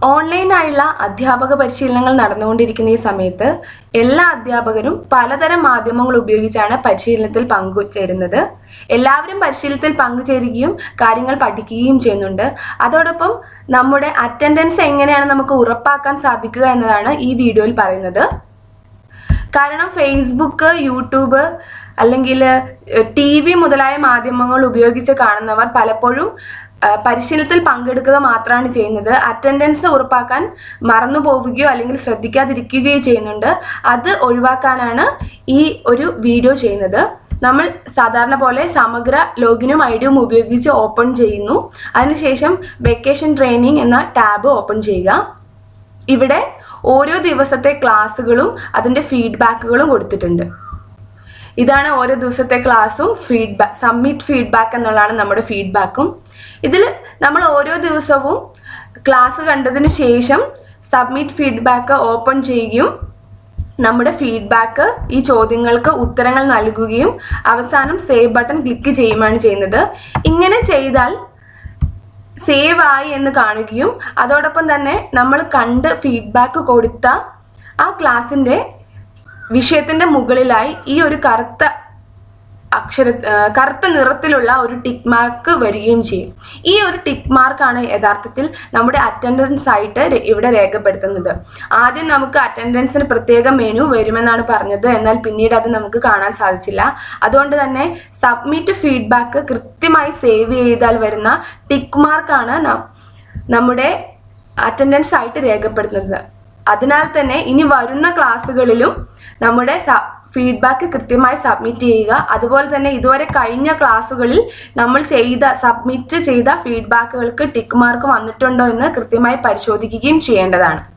ഓൺലൈനായുള്ള അധ്യാപക പരിശീലനങ്ങൾ നടന്നുകൊണ്ടിരിക്കുന്ന ഈ സമയത്ത് എല്ലാ അധ്യാപകരും പലതരം മാധ്യമങ്ങൾ ഉപയോഗിച്ചാണ് പരിശീലനത്തിൽ പങ്കുചേരുന്നത് എല്ലാവരും പരിശീലനത്തിൽ പങ്കുചേരുകയും കാര്യങ്ങൾ പഠിക്കുകയും ചെയ്യുന്നുണ്ട് അതോടൊപ്പം നമ്മുടെ അറ്റൻഡൻസ് എങ്ങനെയാണ് നമുക്ക് ഉറപ്പാക്കാൻ സാധിക്കുക എന്നതാണ് ഈ വീഡിയോയിൽ പറയുന്നത് കാരണം ഫേസ്ബുക്ക് യൂട്യൂബ് അല്ലെങ്കിൽ ടി വി മുതലായ മാധ്യമങ്ങൾ ഉപയോഗിച്ച് കാണുന്നവർ പലപ്പോഴും ആ, പരിശീലനത്തിൽ പങ്കെടുക്കുക മാത്രമാണ് ചെയ്യുന്നത് അറ്റൻഡൻസ് ഉറപ്പാക്കാൻ മറന്നു പോവുകയോ അല്ലെങ്കിൽ ശ്രദ്ധിക്കാതിരിക്കുകയോ ചെയ്യുന്നുണ്ട് അത് ഒഴിവാക്കാനാണ് ഈ ഒരു വീഡിയോ ചെയ്യുന്നത് നമ്മൾ സാധാരണ പോലെ സമഗ്ര ലോഗിനും ഐഡിയും ഉപയോഗിച്ച് ഓപ്പൺ ചെയ്യുന്നു അതിനുശേഷം വെക്കേഷൻ ട്രെയിനിങ് എന്ന ടാബ് ഓപ്പൺ ചെയ്യുക ഇവിടെ ഓരോ ദിവസത്തെ ക്ലാസ്സുകളും അതിൻ്റെ ഫീഡ്ബാക്കുകളും കൊടുത്തിട്ടുണ്ട് ഇതാണ് ഓരോ ദിവസത്തെ ക്ലാസ്സും ഫീഡ്ബാക്ക് സബ്മിറ്റ് ഫീഡ്ബാക്ക് എന്നുള്ളതാണ് നമ്മുടെ ഫീഡ്ബാക്കും ഇതിൽ നമ്മൾ ഓരോ ദിവസവും ക്ലാസ് കണ്ടതിന് ശേഷം സബ്മിറ്റ് ഫീഡ്ബാക്ക് ഓപ്പൺ ചെയ്യുകയും നമ്മുടെ ഫീഡ്ബാക്ക് ഈ ചോദ്യങ്ങൾക്ക് ഉത്തരങ്ങൾ നൽകുകയും അവസാനം സേവ് ബട്ടൺ ക്ലിക്ക് ചെയ്യുകയാണ് ചെയ്യുന്നത് ഇങ്ങനെ ചെയ്താൽ സേവ് ആയി എന്ന് കാണുകയും അതോടൊപ്പം തന്നെ നമ്മൾ കണ്ട് ഫീഡ്ബാക്ക് കൊടുത്ത ആ ക്ലാസ്സിൻ്റെ വിഷയത്തിൻ്റെ മുകളിലായി ഈ ഒരു കറുത്ത അക്ഷര ആ, കറുത്ത നിറത്തിലുള്ള ഒരു ടിക്ക് മാർക്ക് വരികയും ചെയ്യും ഈ ഒരു ടിക്ക് മാർക്കാണ് യഥാർത്ഥത്തിൽ നമ്മുടെ അറ്റൻഡൻസ് ആയിട്ട് രെ- ഇവിടെ രേഖപ്പെടുത്തുന്നത് ആദ്യം നമുക്ക് അറ്റൻഡൻസിന് പ്രത്യേക മെനു വരുമെന്നാണ് പറഞ്ഞത് എന്നാൽ പിന്നീട് അത് നമുക്ക് കാണാൻ സാധിച്ചില്ല അതുകൊണ്ട് തന്നെ സബ്മിറ്റ് ഫീഡ്ബാക്ക് കൃത്യമായി സേവ് ചെയ്താൽ വരുന്ന ടിക്ക് മാർക്കാണ് ന- നമ്മുടെ അറ്റൻഡൻസ് ആയിട്ട് രേഖപ്പെടുത്തുന്നത് അതിനാൽ തന്നെ ഇനി വരുന്ന ക്ലാസ്സുകളിലും നമ്മുടെ ഫീഡ്ബാക്ക് കൃത്യമായി സബ്മിറ്റ് ചെയ്യുക അതുപോലെ തന്നെ ഇതുവരെ കഴിഞ്ഞ ക്ലാസ്സുകളിൽ നമ്മൾ ചെയ്ത സബ്മിറ്റ് ചെയ്ത ഫീഡ്ബാക്കുകൾക്ക് ടിക്ക് മാർക്ക് വന്നിട്ടുണ്ടോ എന്ന് കൃത്യമായി പരിശോധിക്കുകയും ചെയ്യേണ്ടതാണ്